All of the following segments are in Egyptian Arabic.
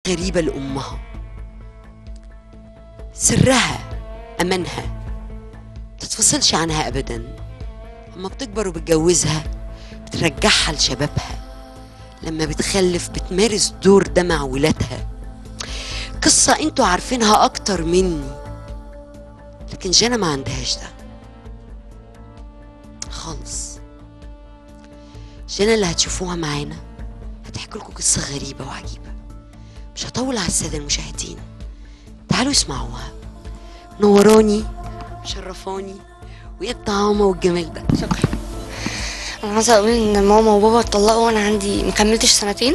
غريبة لأمها سرها أمانها تتفصلش عنها أبدا لما بتكبر وبتجوزها بترجعها لشبابها لما بتخلف بتمارس دور ده مع ولادها قصة انتوا عارفينها أكتر مني لكن جانا ما عندهاش ده خالص جانا اللي هتشوفوها معانا هتحكي لكم قصة غريبة وعجيبة مش هطول على السادة المشاهدين تعالوا اسمعوها نوراني شرفاني وايه الطعامة والجمال ده شكرا انا عايزه اقول ان ماما وبابا اتطلقوا وانا عندي مكملتش سنتين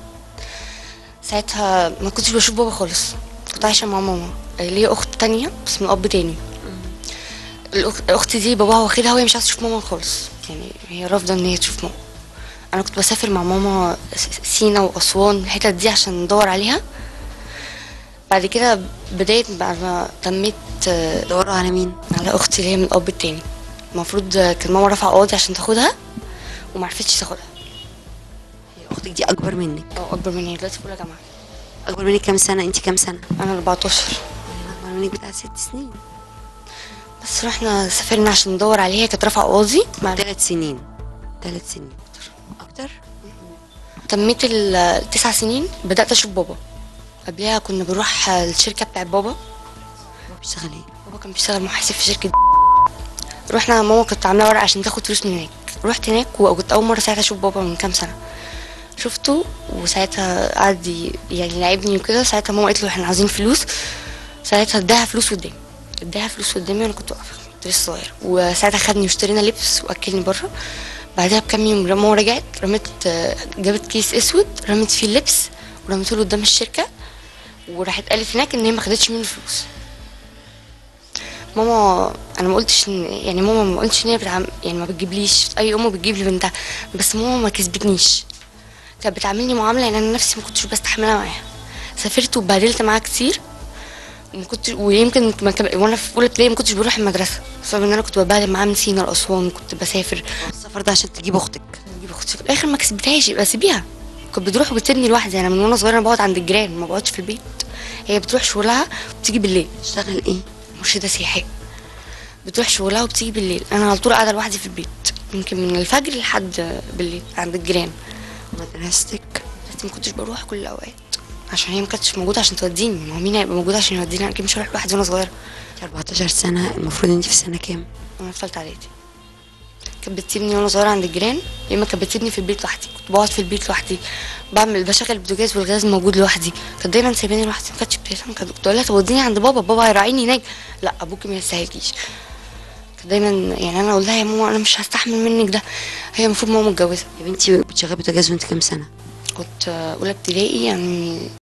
ساعتها ما كنتش بشوف بابا خالص كنت عايشه مع ماما ليا اخت تانية بس من اب تاني الأخ- الاخت دي باباها واخدها وهي مش عايزه تشوف ماما خالص يعني هي رافضه ان هي تشوف ماما انا كنت بسافر مع ماما س- سينا واسوان الحتت دي عشان ندور عليها بعد كده بداية بعد ما تميت آه، دوروا على مين على اختي اللي هي من الاب التاني المفروض كان ماما رافعه قاضي عشان تاخدها وما عرفتش تاخدها هي اختك دي اكبر منك او اكبر مني دلوقتي في اولى جامعه اكبر منك كام سنة انت كام سنة انا 14 اكبر منك بتاع ست سنين بس رحنا سافرنا عشان ندور عليها كانت رافعه قاضي مع ثلاث سنين ثلاث سنين اكتر تميت التسع سنين بدات اشوف بابا قبلها كنا بنروح الشركه بتاع بابا هو بيشتغل ايه بابا كان بيشتغل محاسب في شركه رحنا ماما كانت عامله ورق عشان تاخد فلوس من هناك رحت هناك وكنت اول مره ساعتها اشوف بابا من كام سنه شفته وساعتها قعد ي- يعني لعبني وكده ساعتها ماما قالت له احنا عاوزين فلوس ساعتها اداها فلوس قدامي اداها فلوس قدامي وانا كنت واقفه كنت لسه صغيره وساعتها خدني واشترينا لبس واكلني بره بعدها بكام يوم لما ماما رجعت رمت آه، جابت كيس اسود رمت فيه اللبس ورمته له قدام الشركه وراحت قالت هناك ان هي ما خدتش منه فلوس ماما انا ما قلتش ان يعني ماما ما قلتش ان هي بتعم... يعني ما بتجيبليش اي ام بتجيب لي بنتها بس ماما ما كسبتنيش كانت بتعاملني معامله يعني انا نفسي ما كنتش بستحملها معاها سافرت واتبهدلت معاها كتير وما كنت ويمكن ما كان... وانا في اولى ابتدائي ما كنتش بروح المدرسه بسبب ان انا كنت بتبهدل معاها من سينا لاسوان كنت بسافر السفر ده عشان تجيب اختك بجيب اختي في الاخر ما كسبتهاش يبقى سيبيها كانت بتروح وبتسيبني لوحدي انا من وانا صغيره انا بقعد عند الجيران ما بقعدش في البيت هي بتروح شغلها وبتيجي بالليل تشتغل ايه مرشدة سياحية بتروح شغلها وبتيجي بالليل انا على طول قاعدة لوحدي في البيت يمكن من الفجر لحد بالليل عند الجيران مدرستك بس ما كنتش بروح كل الاوقات عشان هي ما كانتش موجودة عشان توديني ما هو مين هيبقى موجود عشان يوديني انا اكيد مش هروح لوحدي وانا صغيرة انت 14 سنة المفروض انت في سنة كام وانا في تالتة اعدادي كانت بتسيبني وانا صغيرة عند الجيران يا اما كانت بتسيبني في البيت لوحدي كنت بقعد في البيت لوحدي بعمل بشغل البوتاجاز والغاز موجود لوحدي كانت دايما سايباني لوحدي ما كانتش بتفهم كانت كنت اقول لها طب وديني عند بابا بابا هيراعيني هناك لا ابوكي ما يستاهلكيش كانت دايما يعني انا اقول لها يا ماما انا مش هستحمل منك ده هي المفروض ماما متجوزه يا بنتي بتشغلي بوتاجاز وانت كام سنة كنت اولى ابتدائي يعني